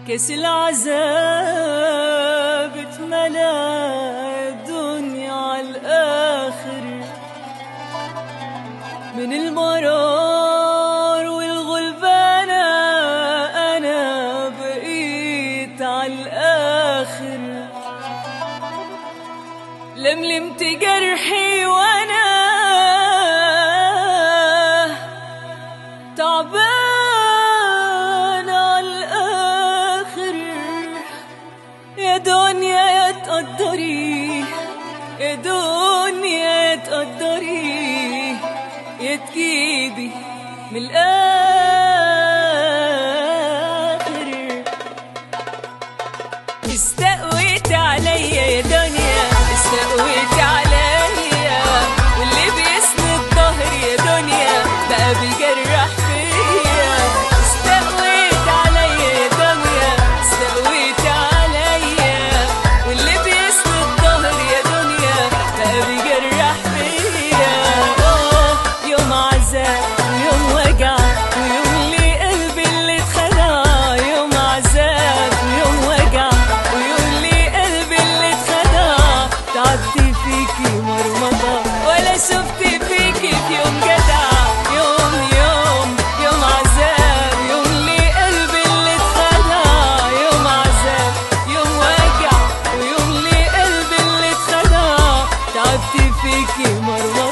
كاس العذاب اتملى الدنيا على الآخر من المرار والغلبانة أنا بقيت على الآخر لملمت جرحي وأنا تعبان على الآخر يا دنيا يا تقدري يا دنيا يا تقدري يا تجيبي من الآخر استقويت عليا يا دنيا استقويت عليا واللي بيسند ظهري يا دنيا بقى بيجرح فيا استقويت عليا يا دنيا استقويت عليا واللي بيسند ظهري يا دنيا بقى بيجرح فيا آه، يوم عذاب ويوم وجع ويوم لي قلبي اللي اتخدع يوم عذاب ويوم وجع ويوم لي قلبي اللي اتخدع تعبت فيكي مرمطة ولا شفت فيكي في يوم جدع يوم يوم يوم عذاب يوم لي قلبي اللي اتخدع يوم عذاب يوم وجع ويوم لي قلبي اللي اتخدع تعبت فيكي مرمطة